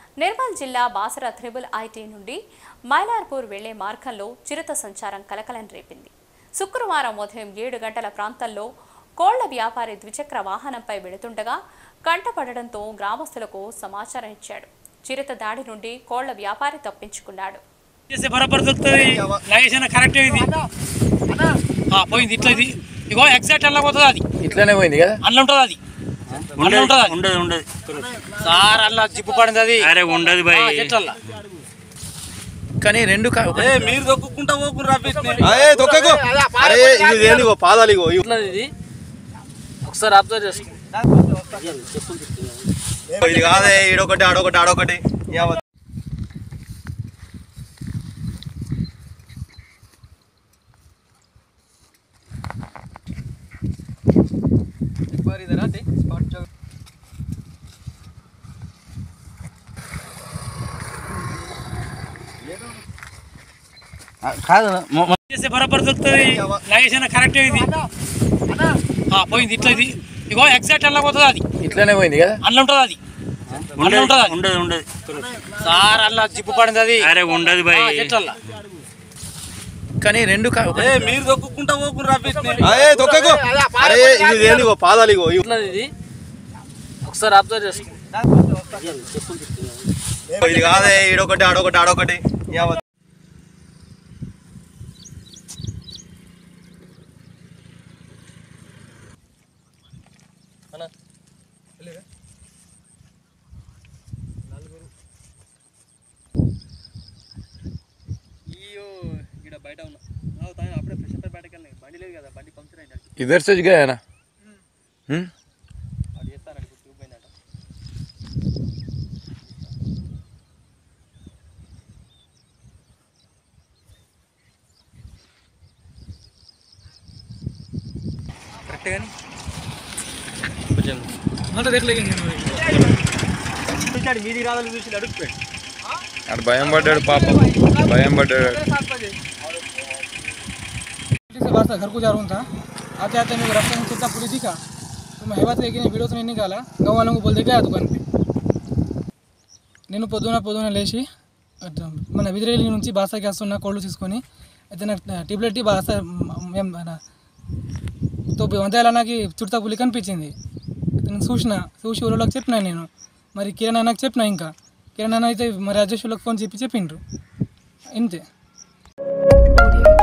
నిర్మల్ జిల్లా Basara triple IT నుండి మైలార్పూర్ వెళ్లే మార్గంలో చిరుత సంచారం కలకలం రేపింది శుక్రవారం ఉదయం ఏడు గంటల ప్రాంతంలో కోళ్ల వ్యాపారి ద్విచక్ర వాహనంపై వెళుతుండగా కంటపడడంతో గ్రామస్తులకు సమాచారం ఇచ్చాడు చిరుత దాడి నుండి కోళ్ల వ్యాపారి తప్పించుకున్నాడు చేస్తే బరాబర్ దొరుకుతుంది లగేషన్ కరెక్ట్ ఇది ఆ, పోయింది ఇట్లా ఇది ఇగో ఎగ్జాక్ట్ అలా పోతుంది అది ఇట్లానే పోయింది కదా అందులో ఉంటుంది అది అందులో ఉంటుంది అది ఉండదు ఉండదు సార్ అలా జిప్పు పడింది అది అరే ఉండదు బాయ్ ఆ, చెట్లల్లా కానీ రెండు కా- ఒక- మీరు దొక్కుంటా పోకుండా అరే తొక్కకు అరే ఇది ఏంది ఇగో పాదాలు ఇగో ఇగో. ఇది ఒకసారి అబ్జర్వ్ చేసుకో ఇది కాదే ఈడొకటి ఆడొకటి ఆడొకటి యావ- కాదు చేస్తే బరాబర్ దొరుకుతుంది లగేషన్ కరెక్ట్ ఇది ఆ, పోయింది ఇట్లా ఇది ఇగో ఎగ్జాక్ట్ అలా పోతుంది అది ఇట్లానే పోయింది కదా అందులో ఉంటుంది అది అందులో ఉంటుంది అది ఉండదు ఉండదు సార్ అలా జిప్పు పడింది అది అరే ఉండదు ఆ, బాయ్ చెట్లల్లా కానీ రెండు కా- ఒక- మీరు దొక్కుంటా పోకుండా అరే తొక్కకు అరే ఇది ఏంది ఇగో పాదాలు ఇగో ఇగో. ఇది ఒకసారి అబ్జర్వ్ చేసుకో ఇది కాదే ఈడొకటి ఆడొకటి ఆడొకటి యావ- బయట ఉన్నా అప్పుడే ఫ్రెష్ అప్ బయటకు వెళ్ళినాయి బండి లేదు కదా బండి పంక్చర్ అయింది ఇద్దరు సజ్ గయా నా హ్మ్? వాడు చేస్తాను ట్యూబ్ పోయిందట కరెక్ట్ కానీ కొంచెం మీది రాదని చూసి అడుగుతాడు ఆడు భయం పడ్డాడు పాపం భయం పడ్డాడు से बात था घर को जा रहा था आते आते मेरे रास्ते में चिंता पूरी दिखा तो मैं हेवा लेकिन वीडियो तो नहीं निकाला गाँव वालों को बोल दे गया दुकान पे నేను పొద్దున పొద్దున లేచి అట్ మన విదిరేలి నుంచి బాసాకి వస్తున్న కోళ్ళు తీసుకొని అయితే నాకు టిబ్లెట్ బాసా మేము మన తో వందేళ్ళకి చుడతా పులి కనిపించింది అయితే నేను చూసిన చూసి ఊళ్ళోకి చెప్పినా నేను మరి కిరణ్ అన్నకి చెప్పిన ఇంకా కిరణ్ అన్న అయితే మరి రాజేష్ వాళ్ళకి ఫోన్ చెప్పి చెప్పిండ్రు ఇంతే audio